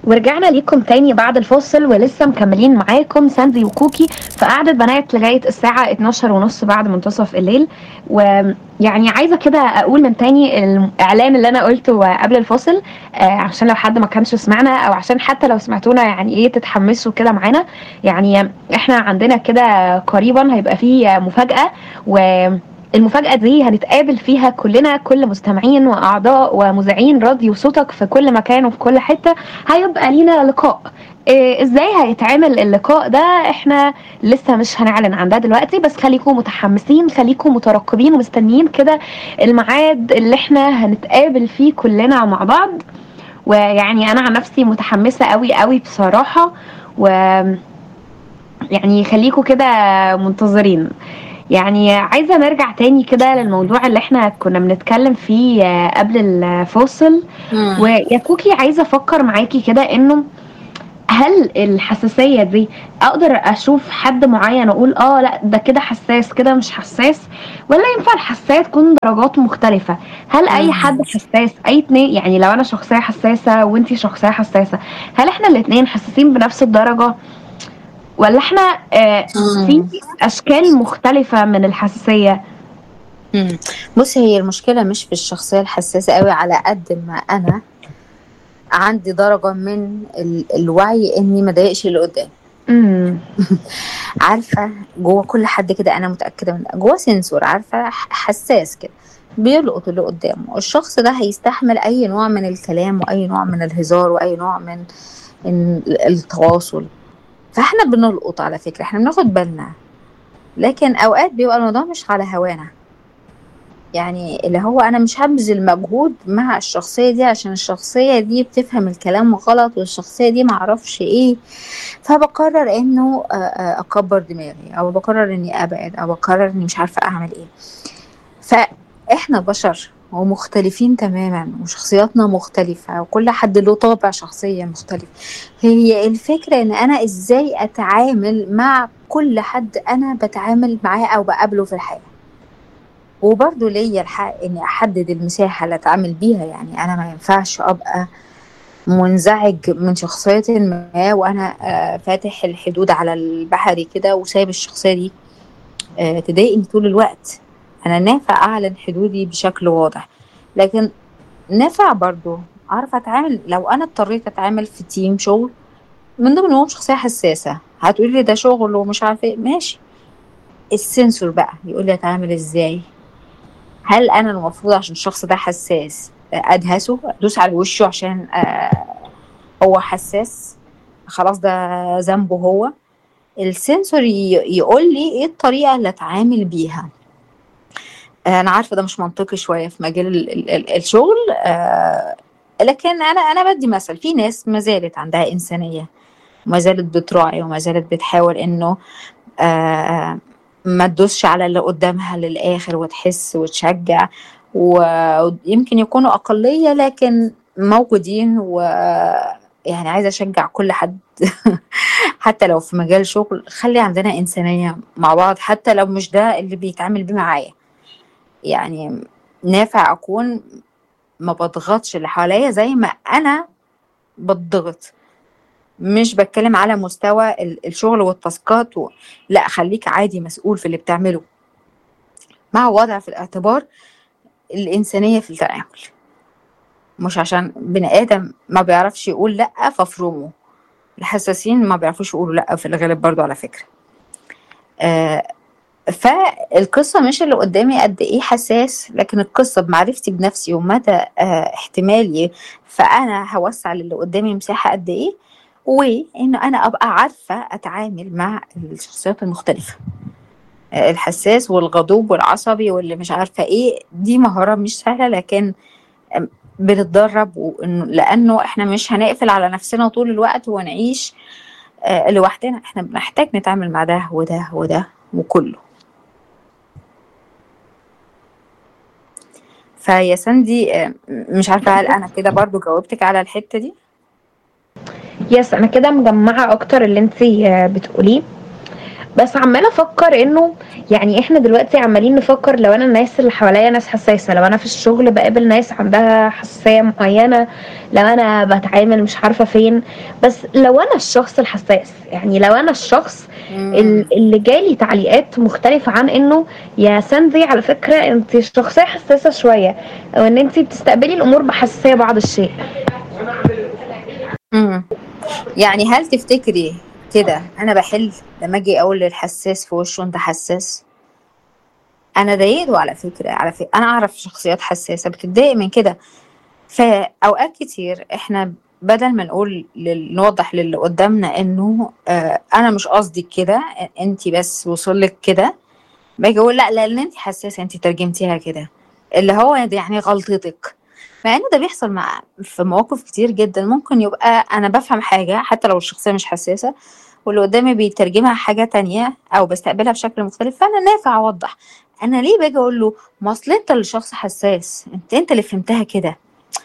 ورجعنا ليكم تاني بعد الفاصل ولسه مكملين معاكم ساندي وكوكي في قعدة بنات لغاية الساعة 12 ونص بعد منتصف الليل ويعني عايزة كده أقول من تاني الإعلان اللي أنا قلته قبل الفاصل آه عشان لو حد ما كانش سمعنا أو عشان حتى لو سمعتونا يعني إيه تتحمسوا كده معانا يعني إحنا عندنا كده قريبا هيبقى فيه مفاجأة و المفاجأة دي هنتقابل فيها كلنا كل مستمعين وأعضاء ومذيعين راديو صوتك في كل مكان وفي كل حتة هيبقى لينا لقاء إيه ازاي هيتعمل اللقاء ده احنا لسه مش هنعلن عن ده دلوقتي بس خليكم متحمسين خليكم مترقبين ومستنيين كده الميعاد اللي احنا هنتقابل فيه كلنا مع بعض ويعني انا عن نفسي متحمسة قوي قوي بصراحة و يعني خليكم كده منتظرين يعني عايزة نرجع تاني كده للموضوع اللي احنا كنا بنتكلم فيه قبل الفاصل ويا كوكي عايزة افكر معاكي كده انه هل الحساسية دي اقدر اشوف حد معين اقول اه لا ده كده حساس كده مش حساس ولا ينفع الحساسية تكون درجات مختلفة هل اي حد حساس اي اتنين يعني لو انا شخصية حساسة وانتي شخصية حساسة هل احنا الاتنين حساسين بنفس الدرجة ولا احنا آه في اشكال مختلفه من الحساسيه مم. بصي هي المشكله مش في الشخصيه الحساسه قوي على قد ما انا عندي درجه من ال- الوعي اني ما اضايقش اللي قدامي امم عارفه جوه كل حد كده انا متاكده من جوه سنسور عارفه ح- حساس كده بيلقط اللي قدامه الشخص ده هيستحمل اي نوع من الكلام واي نوع من الهزار واي نوع من ال- التواصل فاحنا بنلقط على فكره احنا بناخد بالنا لكن اوقات بيبقى الموضوع مش على هوانا يعني اللي هو انا مش هبذل مجهود مع الشخصيه دي عشان الشخصيه دي بتفهم الكلام غلط والشخصيه دي معرفش ايه فبقرر انه آه، آه، اكبر دماغي او بقرر اني ابعد او بقرر اني مش عارفه اعمل ايه فاحنا بشر ومختلفين تماما وشخصياتنا مختلفة وكل حد له طابع شخصية مختلف هي الفكرة ان انا ازاي اتعامل مع كل حد انا بتعامل معاه او بقابله في الحياة وبرضه ليا الحق اني احدد المساحة اللي اتعامل بيها يعني انا ما ينفعش ابقى منزعج من شخصية ما وانا آه، فاتح الحدود على البحري كده وسايب الشخصية دي آه، تضايقني طول الوقت انا نافع اعلن حدودي بشكل واضح لكن نافع برضو اعرف اتعامل لو انا اضطريت اتعامل في تيم شغل من ضمنهم شخصيه حساسه هتقولي لي ده شغل ومش عارفه ايه ماشي السنسور بقى يقول لي اتعامل ازاي هل انا المفروض عشان الشخص ده حساس ادهسه ادوس على وشه عشان آه هو حساس خلاص ده ذنبه هو السنسور ي- يقول لي ايه الطريقه اللي اتعامل بيها انا عارفه ده مش منطقي شويه في مجال ال ال ال الشغل آه لكن انا انا بدي مثل في ناس ما زالت عندها انسانيه وما زالت بتراعي وما زالت بتحاول انه آه ما تدوسش على اللي قدامها للاخر وتحس وتشجع ويمكن يكونوا اقليه لكن موجودين و يعني عايزه اشجع كل حد حتى لو في مجال شغل خلي عندنا انسانيه مع بعض حتى لو مش ده اللي بيتعامل بيه معايا يعني نافع اكون ما بضغطش اللي حواليا زي ما انا بضغط مش بتكلم على مستوى ال- الشغل والتاسكات و... لا خليك عادي مسؤول في اللي بتعمله مع وضع في الاعتبار الإنسانية في التعامل مش عشان بني آدم ما بيعرفش يقول لأ فافرمه الحساسين ما بيعرفوش يقولوا لأ في الغالب برضو على فكرة آه فالقصة مش اللي قدامي قد إيه حساس لكن القصة بمعرفتي بنفسي ومدى آه احتمالي فأنا هوسع للي قدامي مساحة قد إيه وإن أنا أبقى عارفة أتعامل مع الشخصيات المختلفة آه الحساس والغضوب والعصبي واللي مش عارفة إيه دي مهارة مش سهلة لكن بنتدرب وإنه لأنه إحنا مش هنقفل على نفسنا طول الوقت ونعيش آه لوحدنا إحنا بنحتاج نتعامل مع ده وده وده وكله فيا ساندي مش عارفه هل انا كده برضو جاوبتك على الحته دي يس انا كده مجمعه اكتر اللي انت بتقوليه بس عماله افكر انه يعني احنا دلوقتي عمالين نفكر لو انا الناس اللي حواليا ناس حساسه لو انا في الشغل بقابل ناس عندها حساسيه معينه لو انا بتعامل مش عارفه فين بس لو انا الشخص الحساس يعني لو انا الشخص ال- اللي جالي تعليقات مختلفه عن انه يا ساندي على فكره انت شخصيه حساسه شويه او ان انت بتستقبلي الامور بحساسيه بعض الشيء مم. يعني هل تفتكري كده انا بحل لما اجي اقول للحساس في وشه انت حساس انا ضايقته على فكره على فكرة انا اعرف شخصيات حساسه بتتضايق من كده فاوقات كتير احنا بدل ما نقول لل... نوضح للي قدامنا انه آه انا مش قصدي كده انت بس وصلك كده باجي اقول لا لان انت حساسه انت ترجمتيها كده اللي هو ده يعني غلطتك مع ان ده بيحصل مع في مواقف كتير جدا ممكن يبقى انا بفهم حاجه حتى لو الشخصيه مش حساسه واللي قدامي بيترجمها حاجه تانية او بستقبلها بشكل مختلف فانا نافع اوضح انا ليه باجي اقول له ما اصل انت اللي شخص حساس انت انت اللي فهمتها كده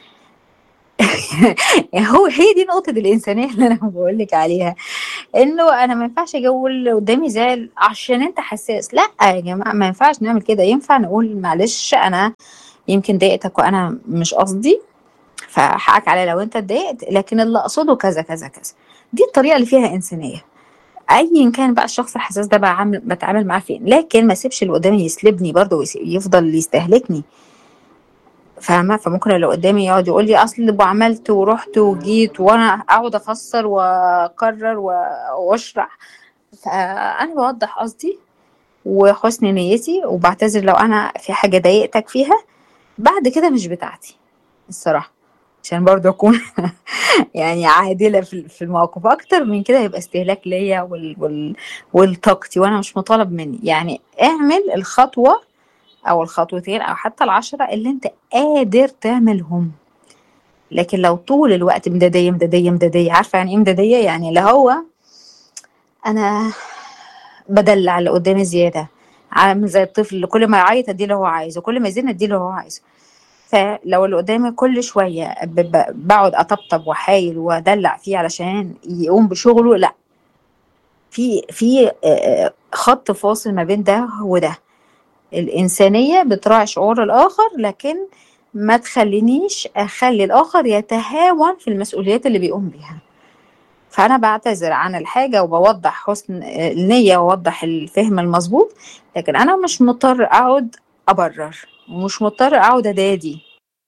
يعني هو هي دي نقطة الإنسانية اللي أنا بقول لك عليها إنه أنا ما ينفعش أجي أقول اللي قدامي زعل عشان أنت حساس لا يا جماعة ما ينفعش نعمل كده ينفع نقول معلش أنا يمكن ضايقتك وأنا مش قصدي فحقك عليا لو أنت اتضايقت لكن اللي أقصده كذا كذا كذا دي الطريقة اللي فيها إنسانية ايا كان بقى الشخص الحساس ده بعمل بتعامل معاه فين لكن ما اسيبش اللي قدامي يسلبني برضه ويفضل يستهلكني فاهمه فممكن اللي قدامي يقعد يقول لي اصل وعملت ورحت وجيت وانا اقعد افسر واكرر واشرح فانا بوضح قصدي وحسن نيتي وبعتذر لو انا في حاجه ضايقتك فيها بعد كده مش بتاعتي الصراحه عشان برضه اكون يعني عادله في في المواقف اكتر من كده يبقى استهلاك ليا وال وال والطاقتي وانا مش مطالب مني يعني اعمل الخطوه او الخطوتين او حتى العشرة اللي انت قادر تعملهم لكن لو طول الوقت مدادية مدادية مدادية عارفة يعني ايه مدادية يعني اللي هو انا بدلع اللي قدامي زيادة عامل زي الطفل اللي كل ما يعيط اديه اللي هو عايزه كل ما يزن اديه اللي هو عايزه فلو اللي قدامي كل شوية بقعد أطبطب وحايل وأدلع فيه علشان يقوم بشغله لا في في خط فاصل ما بين ده وده الإنسانية بتراعي شعور الآخر لكن ما تخلينيش أخلي الآخر يتهاون في المسؤوليات اللي بيقوم بيها فأنا بعتذر عن الحاجة وبوضح حسن النية ووضح الفهم المظبوط لكن أنا مش مضطر أقعد أبرر ومش مضطر أقعد أدادي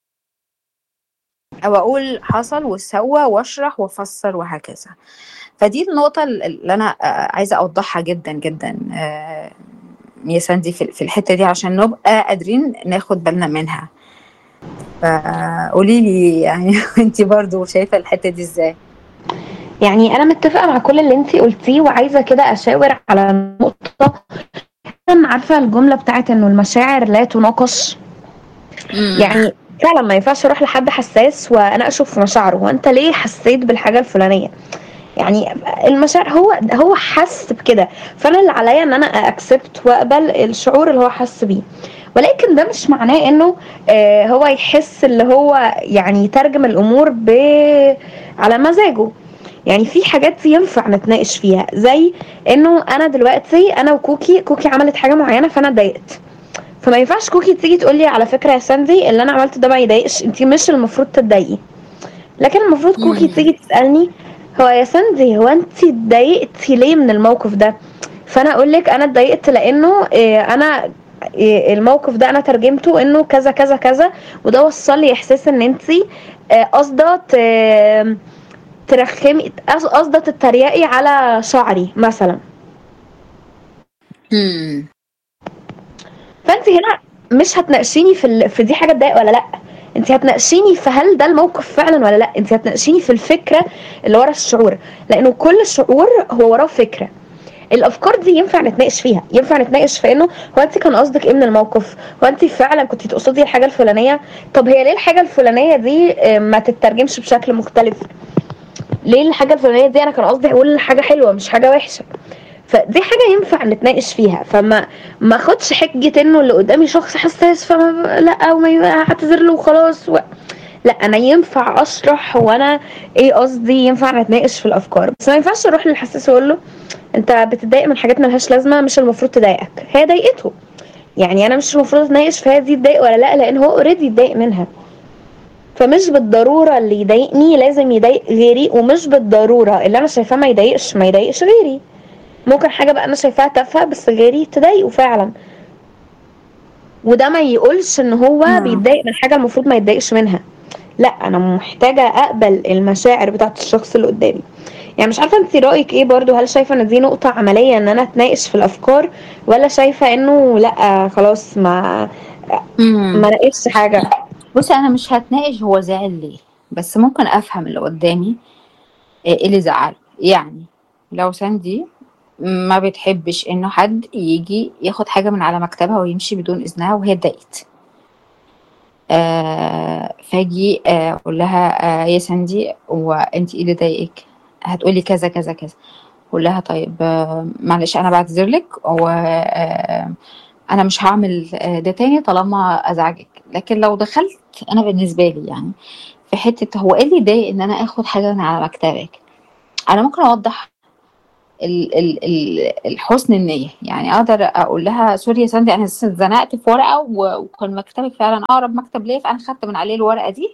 أو أقول حصل وسوى وأشرح وأفسر وهكذا فدي النقطة اللي أنا عايزة أوضحها جدا جدا يا ساندي في الحته دي عشان نبقى قادرين ناخد بالنا منها فقولي لي يعني انت برضو شايفه الحته دي ازاي يعني انا متفقه مع كل اللي انت قلتيه وعايزه كده اشاور على نقطه انا عارفه الجمله بتاعت انه المشاعر لا تناقش يعني فعلا ما ينفعش اروح لحد حساس وانا اشوف في مشاعره هو انت ليه حسيت بالحاجه الفلانيه يعني المشاعر هو هو حس بكده فانا اللي عليا ان انا اكسبت واقبل الشعور اللي هو حس بيه ولكن ده مش معناه انه آه هو يحس اللي هو يعني يترجم الامور ب على مزاجه يعني في حاجات ينفع نتناقش فيها زي انه انا دلوقتي انا وكوكي كوكي عملت حاجه معينه فانا اتضايقت فما ينفعش كوكي تيجي تقول لي على فكره يا ساندي اللي انا عملته ده ما يضايقش انت مش المفروض تتضايقي لكن المفروض كوكي تيجي تسالني هو يا ساندي هو انت اتضايقتي ليه من الموقف ده فانا اقول لك انا اتضايقت لانه إيه انا إيه الموقف ده انا ترجمته انه كذا كذا كذا وده وصل لي احساس ان انت قاصده ترخمي قاصده تتريقي على شعري مثلا فانت هنا مش هتناقشيني في ال... في دي حاجه تضايق ولا لا انت هتناقشيني في هل ده الموقف فعلا ولا لا انت هتناقشيني في الفكره اللي ورا الشعور لانه كل شعور هو وراه فكره الافكار دي ينفع نتناقش فيها ينفع نتناقش في انه هو انت كان قصدك ايه من الموقف هو انت فعلا كنت تقصدي الحاجه الفلانيه طب هي ليه الحاجه الفلانيه دي ما تترجمش بشكل مختلف ليه الحاجه الفلانيه دي انا كان قصدي اقول حاجه حلوه مش حاجه وحشه فدي حاجه ينفع نتناقش فيها فما ما اخدش حجه انه اللي قدامي شخص حساس فما لا وما هعتذر له وخلاص و... لا انا ينفع اشرح وانا ايه قصدي ينفع نتناقش في الافكار بس ما ينفعش اروح للحساس واقول له انت بتتضايق من حاجات ملهاش لازمه مش المفروض تضايقك هي ضايقته يعني انا مش المفروض اتناقش في هذه تضايق ولا لا لان هو اوريدي اتضايق منها فمش بالضروره اللي يضايقني لازم يضايق غيري ومش بالضروره اللي انا شايفاه ما يضايقش ما يضايقش غيري ممكن حاجه بقى انا شايفاها تافهه بس غيري تضايقه فعلا وده ما يقولش ان هو مم. بيتضايق من حاجه المفروض ما يتضايقش منها لا انا محتاجه اقبل المشاعر بتاعت الشخص اللي قدامي يعني مش عارفه انت رايك ايه برضو هل شايفه ان دي نقطه عمليه ان انا اتناقش في الافكار ولا شايفه انه لا خلاص ما ما ناقشش حاجه بصي انا مش هتناقش هو زعل ليه بس ممكن افهم اللي قدامي ايه اللي زعله يعني لو ساندي ما بتحبش انه حد يجي ياخد حاجه من على مكتبها ويمشي بدون اذنها وهي اتضايقت آه فاجي آه، اقول لها آه يا ساندي وانت ايه اللي ضايقك هتقولي كذا كذا كذا اقول لها طيب آه معلش انا بعتذر لك و آه انا مش هعمل آه، ده تاني طالما ازعجك لكن لو دخلت انا بالنسبه لي يعني في حته هو ايه اللي يضايق ان انا اخد حاجه من على مكتبك انا ممكن اوضح ال- ال- ال- الحسن النية يعني اقدر اقول لها سوري يا ساندي انا اتزنقت في ورقة و- وكان مكتبك فعلا اقرب مكتب ليا فانا خدت من عليه الورقة دي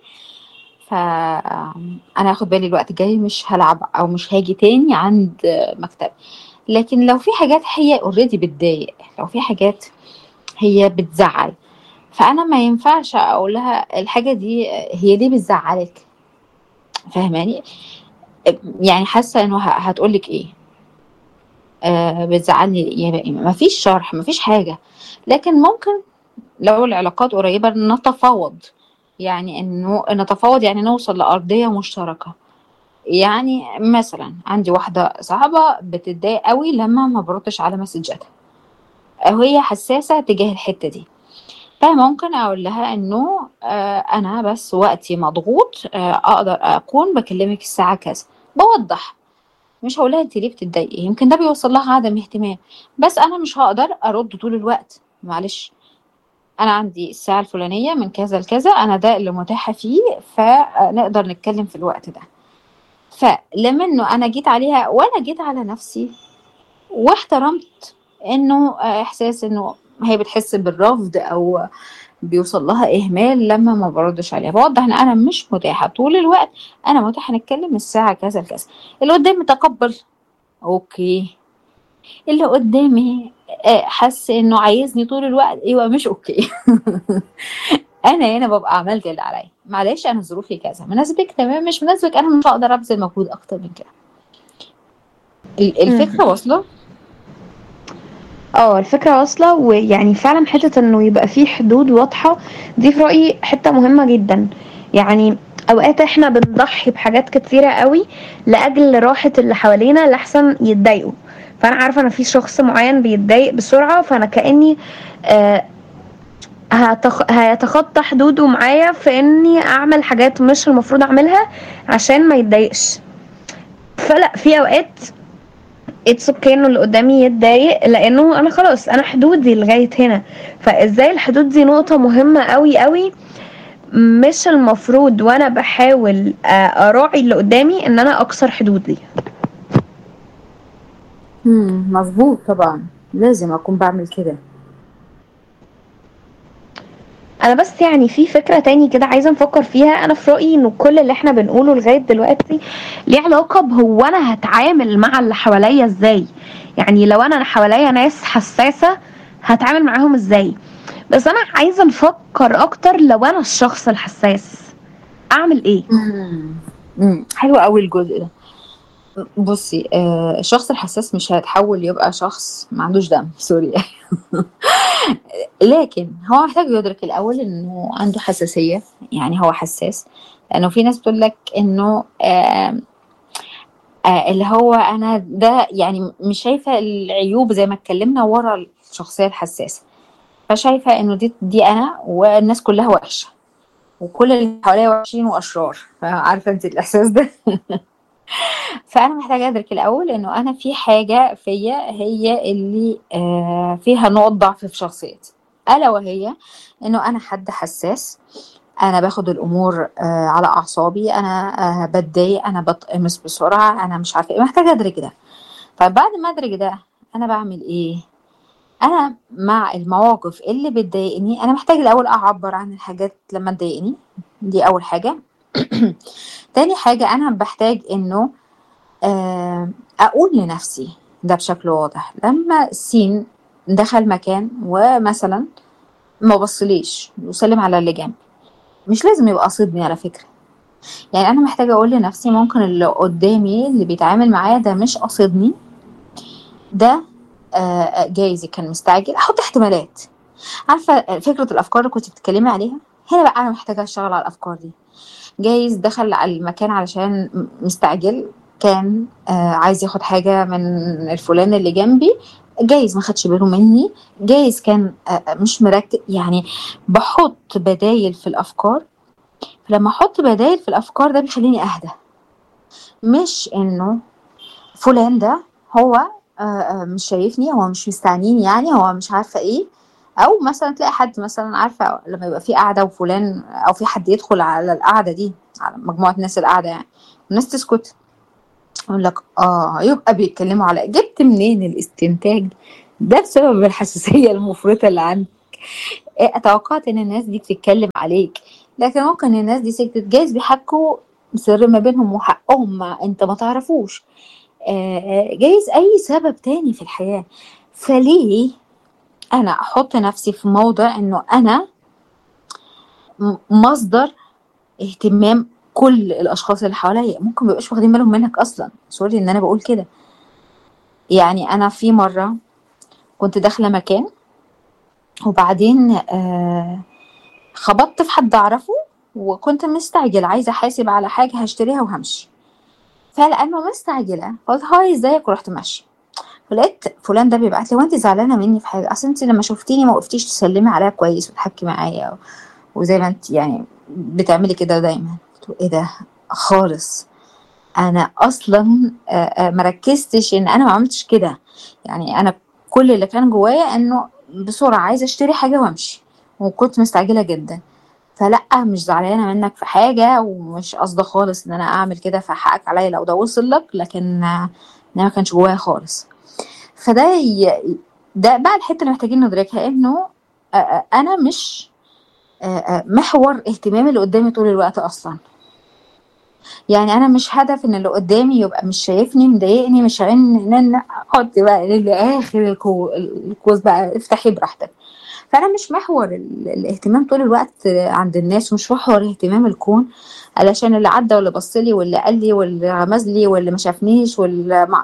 فانا هاخد بالي الوقت الجاي مش هلعب او مش هاجي تاني عند مكتبي لكن لو في حاجات هي اوريدي بتضايق لو في حاجات هي بتزعل فانا ما ينفعش اقول لها الحاجة دي هي ليه بتزعلك فاهماني يعني حاسة انه هتقول لك ايه آه بتزعلني ليه ما فيش شرح ما فيش حاجة لكن ممكن لو العلاقات قريبة نتفاوض يعني انه نتفاوض يعني نوصل لأرضية مشتركة يعني مثلا عندي واحدة صاحبة بتتضايق قوي لما ما بردش على مسجاتها وهي حساسة تجاه الحتة دي فممكن اقول لها انه آه انا بس وقتي مضغوط آه اقدر اكون بكلمك الساعة كذا بوضح مش هقولها انت ليه بتتضايقي يمكن ده بيوصل لها عدم اهتمام بس انا مش هقدر ارد طول الوقت معلش انا عندي الساعه الفلانيه من كذا لكذا انا ده اللي متاحه فيه فنقدر نتكلم في الوقت ده فلما انه انا جيت عليها وانا جيت على نفسي واحترمت انه احساس انه هي بتحس بالرفض او بيوصل لها اهمال لما ما بردش عليها بوضح ان انا مش متاحه طول الوقت انا متاحه نتكلم الساعه كذا لكذا اللي قدامي تقبل اوكي اللي قدامي حس انه عايزني طول الوقت يبقى مش اوكي انا هنا ببقى عملت اللي عليا معلش انا ظروفي كذا مناسبك تمام مش مناسبك انا مش هقدر ابذل مجهود اكتر من كده الفكره واصله اه الفكره واصله ويعني فعلا حته انه يبقى في حدود واضحه دي في رايي حته مهمه جدا يعني اوقات احنا بنضحي بحاجات كتيره قوي لاجل راحه اللي حوالينا لاحسن يتضايقوا فانا عارفه ان في شخص معين بيتضايق بسرعه فانا كاني آه هتخ... هيتخطى حدوده معايا في اني اعمل حاجات مش المفروض اعملها عشان ما يتضايقش فلا في اوقات اتس اوكي انه اللي قدامي يتضايق لانه انا خلاص انا حدودي لغايه هنا فازاي الحدود دي نقطه مهمه قوي قوي مش المفروض وانا بحاول اراعي اللي قدامي ان انا اكسر حدودي امم مظبوط طبعا لازم اكون بعمل كده انا بس يعني في فكره تاني كده عايزه نفكر فيها انا في رايي انه كل اللي احنا بنقوله لغايه دلوقتي ليه علاقه بهو انا هتعامل مع اللي حواليا ازاي يعني لو انا حواليا ناس حساسه هتعامل معاهم ازاي بس انا عايزه نفكر اكتر لو انا الشخص الحساس اعمل ايه امم حلو قوي الجزء ده بصي آه الشخص الحساس مش هيتحول يبقى شخص ما عندوش دم سوري لكن هو محتاج يدرك الاول انه عنده حساسيه يعني هو حساس لانه في ناس بتقول لك انه آه آه اللي هو انا ده يعني مش شايفه العيوب زي ما اتكلمنا ورا الشخصيه الحساسه فشايفه انه دي دي انا والناس كلها وحشه وكل اللي حواليا وحشين واشرار عارفه انت الاحساس ده فانا محتاجه ادرك الاول انه انا في حاجه فيا هي اللي آه فيها نقط ضعف في شخصيتي الا وهي انه انا حد حساس انا باخد الامور آه على اعصابي انا آه بتضايق انا بتقمص بسرعه انا مش عارفه ايه محتاجه ادرك ده طيب بعد ما ادرك ده انا بعمل ايه انا مع المواقف اللي بتضايقني انا محتاج الاول اعبر عن الحاجات لما تضايقني دي اول حاجه تاني حاجه انا بحتاج انه آه اقول لنفسي ده بشكل واضح لما سين دخل مكان ومثلا ما بصليش وسلم على اللي جنبي مش لازم يبقى قصدني على فكره يعني انا محتاجه اقول لنفسي ممكن اللي قدامي اللي بيتعامل معايا ده مش قصدني ده آه جايز كان مستعجل احط احتمالات عارفه فكره الافكار اللي كنت بتتكلمي عليها هنا بقى انا محتاجه اشتغل على الافكار دي جايز دخل على المكان علشان مستعجل كان آه عايز ياخد حاجه من الفلان اللي جنبي جايز ما خدش باله مني جايز كان آه مش مركز يعني بحط بدايل في الافكار لما احط بدايل في الافكار ده بيخليني اهدى مش انه فلان ده هو آه مش شايفني هو مش مستعنيني يعني هو مش عارفه ايه او مثلا تلاقي حد مثلا عارفه لما يبقى في قاعده وفلان او في حد يدخل على القعده دي على مجموعه ناس القعده يعني الناس تسكت يقول لك اه يبقى بيتكلموا على جبت منين الاستنتاج ده بسبب الحساسيه المفرطه اللي عندك إيه توقعت ان الناس دي بتتكلم عليك لكن ممكن الناس دي سكتت جايز بيحكوا سر ما بينهم وحقهم ما انت ما تعرفوش آه جايز اي سبب تاني في الحياه فليه انا احط نفسي في موضع انه انا مصدر اهتمام كل الاشخاص اللي حواليا ممكن ما يبقاش واخدين بالهم منك اصلا سوري ان انا بقول كده يعني انا في مره كنت داخله مكان وبعدين آه خبطت في حد اعرفه وكنت مستعجله عايزه احاسب على حاجه هشتريها وهمشي فلانه مستعجله قلت هاي ازيك ورحت ماشيه فلقيت فلان ده بيبعت لي وانت زعلانه مني في حاجه اصل انت لما شفتيني ما وقفتيش تسلمي عليا كويس وتحكي معايا وزي ما انت يعني بتعملي كده دايما قلت ايه ده خالص انا اصلا مركزتش ان انا ما عملتش كده يعني انا كل اللي كان جوايا انه بسرعه عايزه اشتري حاجه وامشي وكنت مستعجله جدا فلا مش زعلانه منك في حاجه ومش قصده خالص ان انا اعمل كده فحقك عليا لو ده وصل لك لكن ده ما كانش جوايا خالص فده ي... ده بقى الحته اللي محتاجين ندركها انه انا مش محور اهتمامي اللي قدامي طول الوقت اصلا يعني انا مش هدف ان اللي قدامي يبقى مش شايفني مضايقني مش ان ان حط بقى لاخر الكوز بقى افتحي براحتك فانا مش محور الاهتمام طول الوقت عند الناس ومش محور اهتمام الكون علشان اللي عدى واللي بص لي واللي قال لي واللي رمز لي واللي ما شافنيش واللي مع...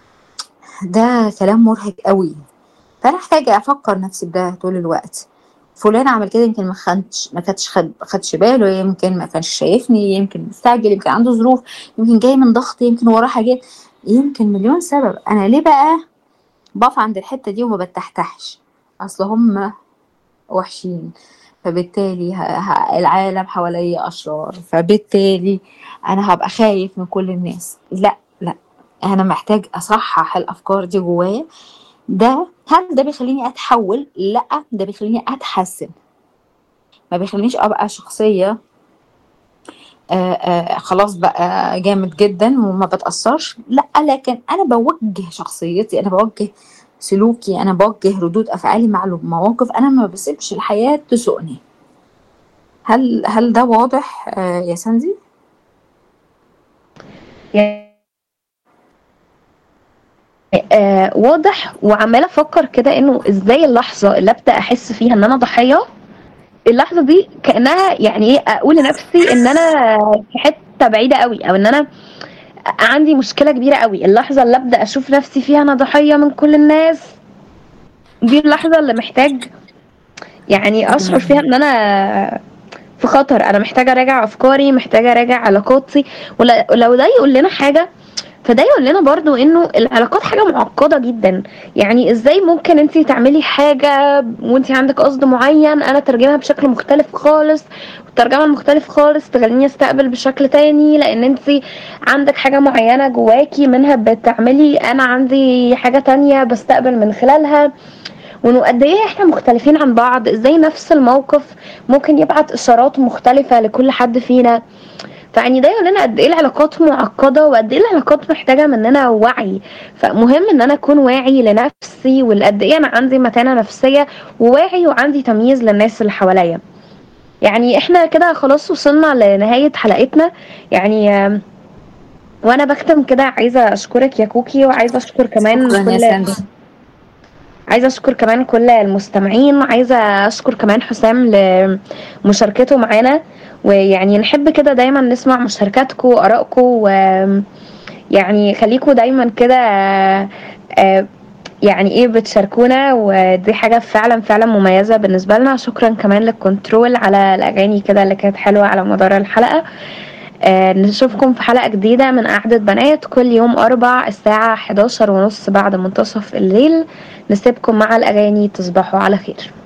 ده كلام مرهق قوي فانا محتاجه افكر نفسي بده طول الوقت فلان عمل كده يمكن ما خدش ما كانش خد خدش باله يمكن ما كانش شايفني يمكن مستعجل يمكن عنده ظروف يمكن جاي من ضغط يمكن وراه حاجات يمكن مليون سبب انا ليه بقى بقف عند الحته دي وما بتحتحش اصل هم وحشين فبالتالي العالم حواليا اشرار فبالتالي انا هبقى خايف من كل الناس لا لا انا محتاج اصحح الافكار دي جوايا ده هل ده بيخليني اتحول لا ده بيخليني اتحسن ما بيخلينيش ابقى شخصيه آآ آآ خلاص بقى جامد جدا وما بتاثرش لا لكن انا بوجه شخصيتي انا بوجه سلوكي انا بوجه ردود افعالي مع المواقف انا ما بسيبش الحياه تسوقني هل هل ده واضح يا ساندي آه واضح وعماله افكر كده انه ازاي اللحظه اللي ابدا احس فيها ان انا ضحيه اللحظه دي كانها يعني ايه اقول لنفسي ان انا في حته بعيده قوي او ان انا عندي مشكله كبيره قوي اللحظه اللي ابدا اشوف نفسي فيها انا ضحيه من كل الناس دي اللحظه اللي محتاج يعني اشعر فيها ان انا في خطر انا محتاجه اراجع افكاري محتاجه اراجع علاقاتي ولو ده يقول لنا حاجه فده يقول لنا برضو انه العلاقات حاجه معقده جدا يعني ازاي ممكن انت تعملي حاجه وانت عندك قصد معين انا ترجمها بشكل مختلف خالص والترجمه المختلف خالص تخليني استقبل بشكل تاني لان انت عندك حاجه معينه جواكي منها بتعملي انا عندي حاجه تانية بستقبل من خلالها وانه قد ايه احنا مختلفين عن بعض ازاي نفس الموقف ممكن يبعت اشارات مختلفة لكل حد فينا فيعني ده يقول لنا قد ايه العلاقات معقده وقد ايه العلاقات محتاجه مننا وعي فمهم ان انا اكون واعي لنفسي وقد ايه انا عندي متانه نفسيه وواعي وعندي تمييز للناس اللي حواليا يعني احنا كده خلاص وصلنا لنهايه حلقتنا يعني آم، وانا بختم كده عايزه اشكرك يا كوكي وعايزه اشكر كمان شكرا يا كل ساندي عايزه اشكر كمان كل المستمعين عايزه اشكر كمان حسام لمشاركته معانا ويعني نحب كده دايما نسمع مشاركاتكم وارائكم ويعني خليكم دايما كده آه، آه، يعني ايه بتشاركونا ودي حاجة فعلا فعلا مميزة بالنسبة لنا شكرا كمان للكنترول على الأغاني كده اللي كانت حلوة على مدار الحلقة آه نشوفكم في حلقة جديدة من قعدة بنات كل يوم أربع الساعة 11 ونص بعد منتصف الليل نسيبكم مع الأغاني تصبحوا على خير